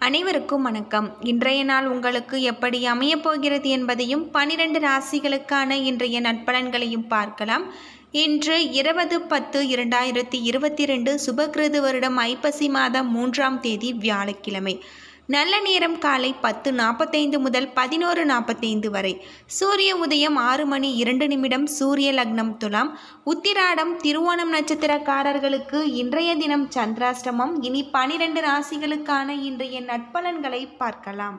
அனைவருக்கும் வணக்கம் இன்றைய நாள் உங்களுக்கு எப்படி அமையப் போகிறது என்பதையும் பனிரெண்டு ராசிகளுக்கான இன்றைய நட்பலன்களையும் பார்க்கலாம் இன்று இருபது பத்து இரண்டாயிரத்தி இருபத்தி ரெண்டு சுபகிருது வருடம் ஐப்பசி மாதம் மூன்றாம் தேதி வியாழக்கிழமை நல்ல நேரம் காலை பத்து நாற்பத்தைந்து முதல் பதினோரு நாற்பத்தைந்து வரை சூரிய உதயம் ஆறு மணி இரண்டு நிமிடம் சூரிய லக்னம் துலாம் உத்திராடம் திருவோணம் நட்சத்திரக்காரர்களுக்கு இன்றைய தினம் சந்திராஷ்டமம் இனி பனிரெண்டு ராசிகளுக்கான இன்றைய நட்பலன்களை பார்க்கலாம்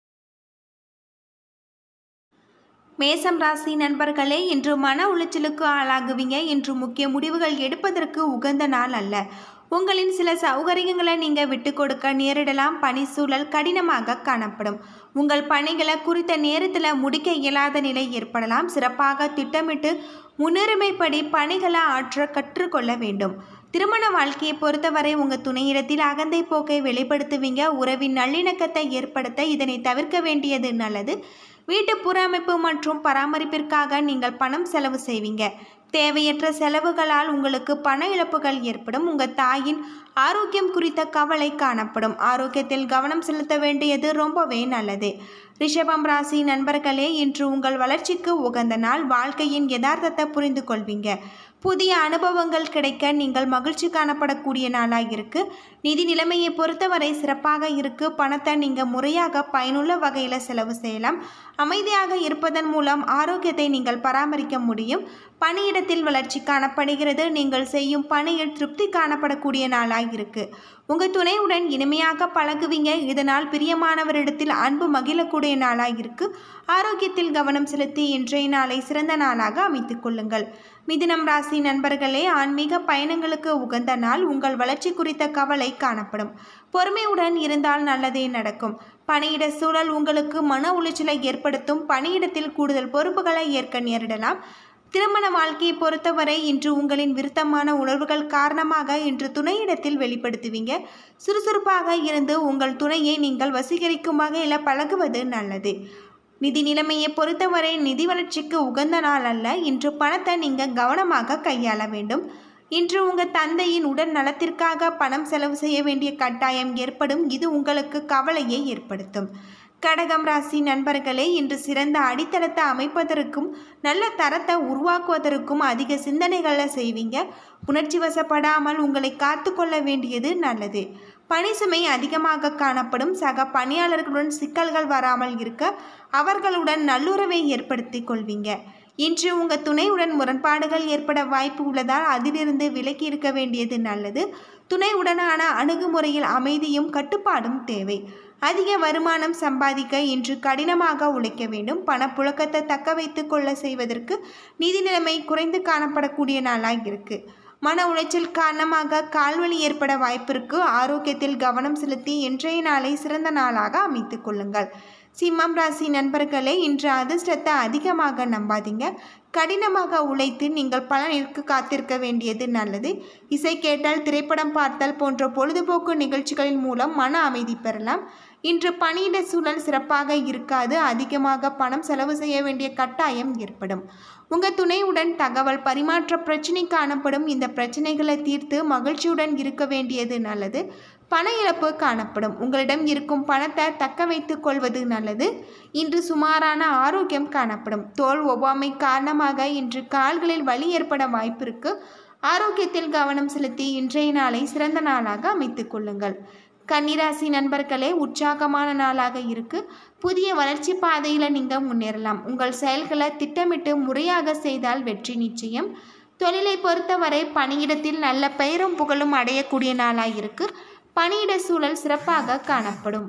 மேசம் ராசி நண்பர்களே இன்று மன உளைச்சலுக்கு ஆளாகுவீங்க இன்று முக்கிய முடிவுகள் எடுப்பதற்கு உகந்த நாள் அல்ல உங்களின் சில சௌகரியங்களை நீங்கள் விட்டு கொடுக்க நேரிடலாம் பணி சூழல் கடினமாக காணப்படும் உங்கள் பணிகளை குறித்த நேரத்தில் முடிக்க இயலாத நிலை ஏற்படலாம் சிறப்பாக திட்டமிட்டு முன்னுரிமைப்படி பணிகளை ஆற்ற கற்றுக்கொள்ள வேண்டும் திருமண வாழ்க்கையை பொறுத்தவரை உங்கள் துணையிடத்தில் அகந்தை போக்கை வெளிப்படுத்துவீங்க உறவின் நல்லிணக்கத்தை ஏற்படுத்த இதனை தவிர்க்க வேண்டியது நல்லது வீட்டு புறமைப்பு மற்றும் பராமரிப்பிற்காக நீங்கள் பணம் செலவு செய்வீங்க தேவையற்ற செலவுகளால் உங்களுக்கு பண இழப்புகள் ஏற்படும் உங்கள் தாயின் ஆரோக்கியம் குறித்த கவலை காணப்படும் ஆரோக்கியத்தில் கவனம் செலுத்த வேண்டியது ரொம்பவே நல்லது ரிஷபம் ராசி நண்பர்களே இன்று உங்கள் வளர்ச்சிக்கு உகந்த நாள் வாழ்க்கையின் யதார்த்தத்தை புரிந்து கொள்வீங்க புதிய அனுபவங்கள் கிடைக்க நீங்கள் மகிழ்ச்சி காணப்படக்கூடிய நாளாக இருக்கு நிதி நிலைமையை பொறுத்தவரை சிறப்பாக இருக்கு பணத்தை நீங்கள் முறையாக பயனுள்ள வகையில் செலவு செய்யலாம் அமைதியாக இருப்பதன் மூலம் ஆரோக்கியத்தை நீங்கள் பராமரிக்க முடியும் பணியிடத்தில் வளர்ச்சி காணப்படுகிறது நீங்கள் செய்யும் பணியில் திருப்தி காணப்படக்கூடிய நாளாக இருக்கு உங்கள் துணையுடன் இனிமையாக பழகுவீங்க இதனால் பிரியமானவரிடத்தில் அன்பு மகிழக்கூடிய நாளாக இருக்கு ஆரோக்கியத்தில் கவனம் செலுத்தி இன்றைய நாளை சிறந்த நாளாக அமைத்துக் கொள்ளுங்கள் மிதுனம் ராசி நண்பர்களே ஆன்மீக பயணங்களுக்கு உகந்த நாள் உங்கள் வளர்ச்சி குறித்த கவலை காணப்படும் பொறுமையுடன் இருந்தால் நல்லதே நடக்கும் பணியிட சூழல் உங்களுக்கு மன உளைச்சலை ஏற்படுத்தும் பணியிடத்தில் கூடுதல் பொறுப்புகளை ஏற்க நேரிடலாம் திருமண வாழ்க்கையை பொறுத்தவரை இன்று உங்களின் விருத்தமான உணர்வுகள் காரணமாக இன்று துணையிடத்தில் வெளிப்படுத்துவீங்க சுறுசுறுப்பாக இருந்து உங்கள் துணையை நீங்கள் வசீகரிக்கும் வகையில் பழகுவது நல்லது நிதி நிலைமையை பொறுத்தவரை நிதி வளர்ச்சிக்கு உகந்த நாள் அல்ல இன்று பணத்தை நீங்கள் கவனமாக கையாள வேண்டும் இன்று உங்கள் தந்தையின் உடல் நலத்திற்காக பணம் செலவு செய்ய வேண்டிய கட்டாயம் ஏற்படும் இது உங்களுக்கு கவலையை ஏற்படுத்தும் கடகம் ராசி நண்பர்களே இன்று சிறந்த அடித்தளத்தை அமைப்பதற்கும் நல்ல தரத்தை உருவாக்குவதற்கும் அதிக சிந்தனைகளை செய்வீங்க உணர்ச்சி வசப்படாமல் உங்களை காத்து கொள்ள வேண்டியது நல்லது பணி சுமை அதிகமாக காணப்படும் சக பணியாளர்களுடன் சிக்கல்கள் வராமல் இருக்க அவர்களுடன் நல்லுறவை ஏற்படுத்தி கொள்வீங்க இன்று உங்கள் துணையுடன் முரண்பாடுகள் ஏற்பட வாய்ப்பு உள்ளதால் அதிலிருந்து விலகி இருக்க வேண்டியது நல்லது துணையுடனான அணுகுமுறையில் அமைதியும் கட்டுப்பாடும் தேவை அதிக வருமானம் சம்பாதிக்க இன்று கடினமாக உழைக்க வேண்டும் பணப்புழக்கத்தை தக்க வைத்து கொள்ள செய்வதற்கு நிதி நிலைமை குறைந்து காணப்படக்கூடிய நாளாக இருக்கு மன உளைச்சல் காரணமாக கால்வலி ஏற்பட வாய்ப்பிற்கு ஆரோக்கியத்தில் கவனம் செலுத்தி இன்றைய நாளை சிறந்த நாளாக அமைத்துக் கொள்ளுங்கள் சிம்மம் ராசி நண்பர்களே இன்று அதிர்ஷ்டத்தை அதிகமாக நம்பாதீங்க கடினமாக உழைத்து நீங்கள் பலனிற்கு காத்திருக்க வேண்டியது நல்லது இசை கேட்டால் திரைப்படம் பார்த்தல் போன்ற பொழுதுபோக்கு நிகழ்ச்சிகளின் மூலம் மன அமைதி பெறலாம் இன்று பணியிட சூழல் சிறப்பாக இருக்காது அதிகமாக பணம் செலவு செய்ய வேண்டிய கட்டாயம் ஏற்படும் உங்கள் துணையுடன் தகவல் பரிமாற்ற பிரச்சனை காணப்படும் இந்த பிரச்சனைகளை தீர்த்து மகிழ்ச்சியுடன் இருக்க வேண்டியது நல்லது பண இழப்பு காணப்படும் உங்களிடம் இருக்கும் பணத்தை தக்க வைத்துக் கொள்வது நல்லது இன்று சுமாரான ஆரோக்கியம் காணப்படும் தோல் ஒவ்வாமை காரணமாக இன்று கால்களில் வலி ஏற்பட வாய்ப்பிருக்கு ஆரோக்கியத்தில் கவனம் செலுத்தி இன்றைய நாளை சிறந்த நாளாக அமைத்துக் கொள்ளுங்கள் கன்னிராசி நண்பர்களே உற்சாகமான நாளாக இருக்கு புதிய வளர்ச்சி பாதையில் நீங்கள் முன்னேறலாம் உங்கள் செயல்களை திட்டமிட்டு முறையாக செய்தால் வெற்றி நிச்சயம் தொழிலை பொறுத்தவரை பணியிடத்தில் நல்ல பெயரும் புகழும் அடையக்கூடிய நாளாக இருக்கு பணியிட சூழல் சிறப்பாக காணப்படும்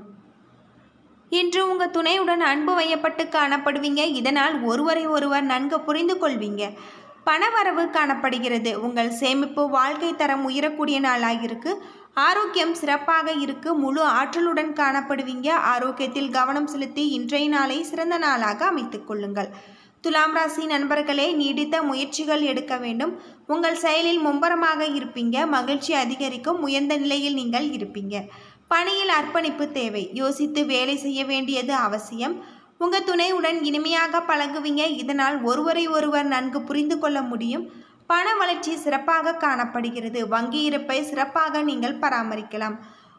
இன்று உங்கள் துணையுடன் அன்பு வையப்பட்டு காணப்படுவீங்க இதனால் ஒருவரை ஒருவர் நன்கு புரிந்து கொள்வீங்க பணவரவு காணப்படுகிறது உங்கள் சேமிப்பு வாழ்க்கை தரம் உயரக்கூடிய நாளாக இருக்கு ஆரோக்கியம் சிறப்பாக இருக்கு முழு ஆற்றலுடன் காணப்படுவீங்க ஆரோக்கியத்தில் கவனம் செலுத்தி இன்றைய நாளை சிறந்த நாளாக அமைத்துக் கொள்ளுங்கள் துலாம் ராசி நண்பர்களே நீடித்த முயற்சிகள் எடுக்க வேண்டும் உங்கள் செயலில் மும்பரமாக இருப்பீங்க மகிழ்ச்சி அதிகரிக்கும் உயர்ந்த நிலையில் நீங்கள் இருப்பீங்க பணியில் அர்ப்பணிப்பு தேவை யோசித்து வேலை செய்ய வேண்டியது அவசியம் உங்கள் துணையுடன் இனிமையாக பழகுவீங்க இதனால் ஒருவரை ஒருவர் நன்கு புரிந்து கொள்ள முடியும் பண வளர்ச்சி சிறப்பாக காணப்படுகிறது வங்கி இருப்பை சிறப்பாக நீங்கள் பராமரிக்கலாம்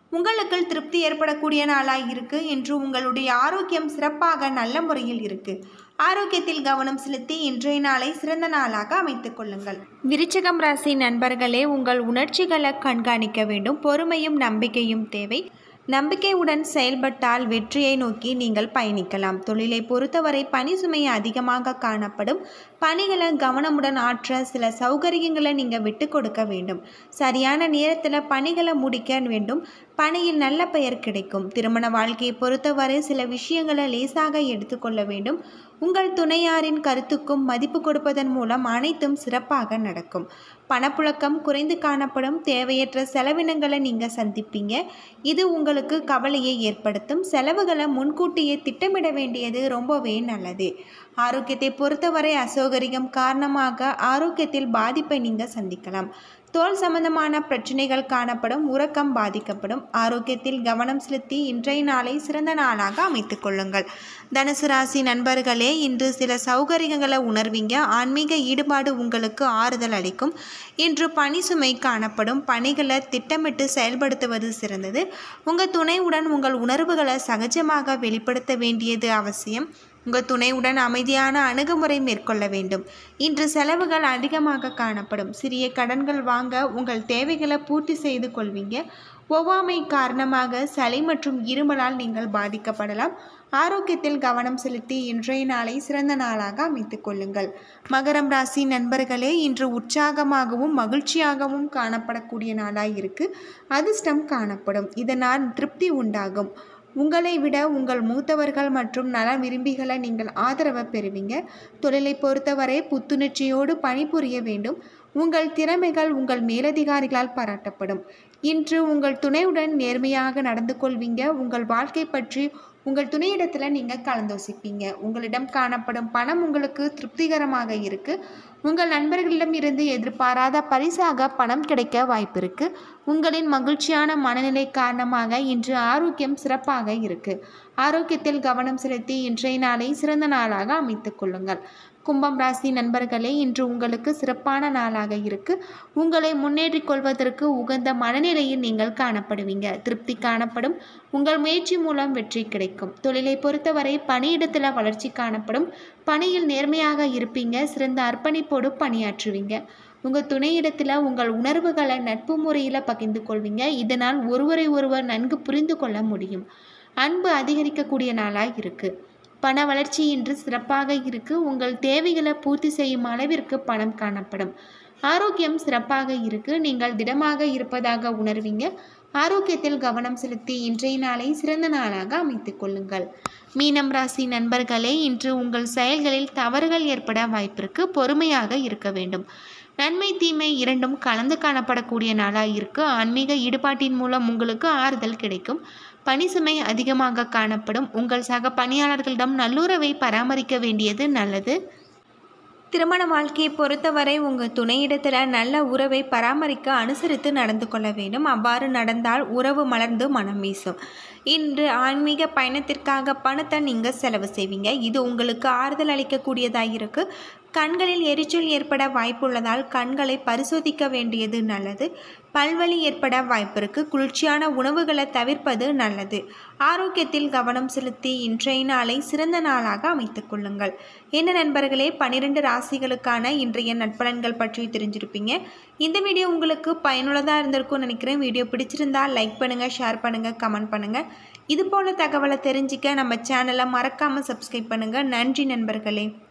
உங்களுக்கு திருப்தி ஏற்படக்கூடிய நாளாக இருக்கு இன்று உங்களுடைய ஆரோக்கியம் சிறப்பாக நல்ல முறையில் இருக்கு ஆரோக்கியத்தில் கவனம் செலுத்தி இன்றைய நாளை சிறந்த நாளாக அமைத்துக் கொள்ளுங்கள் விருச்சிகம் ராசி நண்பர்களே உங்கள் உணர்ச்சிகளை கண்காணிக்க வேண்டும் பொறுமையும் நம்பிக்கையும் தேவை நம்பிக்கையுடன் செயல்பட்டால் வெற்றியை நோக்கி நீங்கள் பயணிக்கலாம் தொழிலை பொறுத்தவரை பணி சுமை அதிகமாக காணப்படும் பணிகளை கவனமுடன் ஆற்ற சில சௌகரியங்களை நீங்கள் விட்டு கொடுக்க வேண்டும் சரியான நேரத்தில் பணிகளை முடிக்க வேண்டும் பணியில் நல்ல பெயர் கிடைக்கும் திருமண வாழ்க்கையை பொறுத்தவரை சில விஷயங்களை லேசாக எடுத்துக்கொள்ள வேண்டும் உங்கள் துணையாரின் கருத்துக்கும் மதிப்பு கொடுப்பதன் மூலம் அனைத்தும் சிறப்பாக நடக்கும் பணப்புழக்கம் குறைந்து காணப்படும் தேவையற்ற செலவினங்களை நீங்கள் சந்திப்பீங்க இது உங்களுக்கு கவலையை ஏற்படுத்தும் செலவுகளை முன்கூட்டியே திட்டமிட வேண்டியது ரொம்பவே நல்லது ஆரோக்கியத்தை பொறுத்தவரை அசௌகரியம் காரணமாக ஆரோக்கியத்தில் பாதிப்பை நீங்கள் சந்திக்கலாம் தோல் சம்பந்தமான பிரச்சனைகள் காணப்படும் உறக்கம் பாதிக்கப்படும் ஆரோக்கியத்தில் கவனம் செலுத்தி இன்றைய நாளை சிறந்த நாளாக அமைத்துக் கொள்ளுங்கள் தனுசு ராசி நண்பர்களே இன்று சில சௌகரியங்களை உணர்வீங்க ஆன்மீக ஈடுபாடு உங்களுக்கு ஆறுதல் அளிக்கும் இன்று பணி சுமை காணப்படும் பணிகளை திட்டமிட்டு செயல்படுத்துவது சிறந்தது உங்கள் துணையுடன் உங்கள் உணர்வுகளை சகஜமாக வெளிப்படுத்த வேண்டியது அவசியம் உங்கள் துணையுடன் அமைதியான அணுகுமுறை மேற்கொள்ள வேண்டும் இன்று செலவுகள் அதிகமாக காணப்படும் சிறிய கடன்கள் வாங்க உங்கள் தேவைகளை பூர்த்தி செய்து கொள்வீங்க ஒவ்வாமை காரணமாக சளி மற்றும் இருமலால் நீங்கள் பாதிக்கப்படலாம் ஆரோக்கியத்தில் கவனம் செலுத்தி இன்றைய நாளை சிறந்த நாளாக அமைத்துக் கொள்ளுங்கள் மகரம் ராசி நண்பர்களே இன்று உற்சாகமாகவும் மகிழ்ச்சியாகவும் காணப்படக்கூடிய நாளாக இருக்கு அதிர்ஷ்டம் காணப்படும் இதனால் திருப்தி உண்டாகும் உங்களை விட உங்கள் மூத்தவர்கள் மற்றும் நல விரும்பிகளை நீங்கள் ஆதரவை பெறுவீங்க தொழிலை பொறுத்தவரை புத்துணர்ச்சியோடு பணிபுரிய வேண்டும் உங்கள் திறமைகள் உங்கள் மேலதிகாரிகளால் பாராட்டப்படும் இன்று உங்கள் துணையுடன் நேர்மையாக நடந்து கொள்வீங்க உங்கள் வாழ்க்கை பற்றி உங்கள் துணையிடத்தில் நீங்கள் கலந்தோசிப்பீங்க உங்களிடம் காணப்படும் பணம் உங்களுக்கு திருப்திகரமாக இருக்குது உங்கள் நண்பர்களிடம் இருந்து எதிர்பாராத பரிசாக பணம் கிடைக்க வாய்ப்பு இருக்குது உங்களின் மகிழ்ச்சியான மனநிலை காரணமாக இன்று ஆரோக்கியம் சிறப்பாக இருக்குது ஆரோக்கியத்தில் கவனம் செலுத்தி இன்றைய நாளை சிறந்த நாளாக அமைத்துக் கொள்ளுங்கள் கும்பம் ராசி நண்பர்களே இன்று உங்களுக்கு சிறப்பான நாளாக இருக்கு உங்களை முன்னேற்றிக் கொள்வதற்கு உகந்த மனநிலையில் நீங்கள் காணப்படுவீங்க திருப்தி காணப்படும் உங்கள் முயற்சி மூலம் வெற்றி கிடைக்கும் தொழிலை பொறுத்தவரை பணியிடத்தில் வளர்ச்சி காணப்படும் பணியில் நேர்மையாக இருப்பீங்க சிறந்த அர்ப்பணிப்போடு பணியாற்றுவீங்க உங்கள் துணையிடத்தில் உங்கள் உணர்வுகளை நட்பு முறையில் பகிர்ந்து கொள்வீங்க இதனால் ஒருவரை ஒருவர் நன்கு புரிந்து கொள்ள முடியும் அன்பு அதிகரிக்கக்கூடிய நாளாக இருக்குது பண வளர்ச்சி இன்று சிறப்பாக இருக்கு உங்கள் தேவைகளை பூர்த்தி செய்யும் அளவிற்கு பணம் காணப்படும் ஆரோக்கியம் சிறப்பாக இருக்கு நீங்கள் திடமாக இருப்பதாக உணர்வீங்க ஆரோக்கியத்தில் கவனம் செலுத்தி இன்றைய நாளை சிறந்த நாளாக அமைத்துக் கொள்ளுங்கள் மீனம் ராசி நண்பர்களே இன்று உங்கள் செயல்களில் தவறுகள் ஏற்பட வாய்ப்பிருக்கு பொறுமையாக இருக்க வேண்டும் நன்மை தீமை இரண்டும் கலந்து காணப்படக்கூடிய நாளாக இருக்கு ஆன்மீக ஈடுபாட்டின் மூலம் உங்களுக்கு ஆறுதல் கிடைக்கும் பணி சுமை அதிகமாக காணப்படும் உங்கள் சக பணியாளர்களிடம் நல்லுறவை பராமரிக்க வேண்டியது நல்லது திருமண வாழ்க்கையை பொறுத்தவரை உங்கள் துணையிடத்தில் நல்ல உறவை பராமரிக்க அனுசரித்து நடந்து கொள்ள வேண்டும் அவ்வாறு நடந்தால் உறவு மலர்ந்து மனம் வீசும் இன்று ஆன்மீக பயணத்திற்காக பணத்தை நீங்கள் செலவு செய்வீங்க இது உங்களுக்கு ஆறுதல் அளிக்கக்கூடியதாக இருக்கு கண்களில் எரிச்சல் ஏற்பட வாய்ப்புள்ளதால் கண்களை பரிசோதிக்க வேண்டியது நல்லது பல்வலி ஏற்பட வாய்ப்பிருக்கு குளிர்ச்சியான உணவுகளை தவிர்ப்பது நல்லது ஆரோக்கியத்தில் கவனம் செலுத்தி இன்றைய நாளை சிறந்த நாளாக அமைத்துக் கொள்ளுங்கள் என்ன நண்பர்களே பன்னிரெண்டு ராசிகளுக்கான இன்றைய நட்பலன்கள் பற்றி தெரிஞ்சிருப்பீங்க இந்த வீடியோ உங்களுக்கு பயனுள்ளதாக இருந்திருக்கும்னு நினைக்கிறேன் வீடியோ பிடிச்சிருந்தா லைக் பண்ணுங்கள் ஷேர் பண்ணுங்கள் கமெண்ட் பண்ணுங்கள் இது போல தகவலை தெரிஞ்சிக்க நம்ம சேனலை மறக்காமல் சப்ஸ்கிரைப் பண்ணுங்கள் நன்றி நண்பர்களே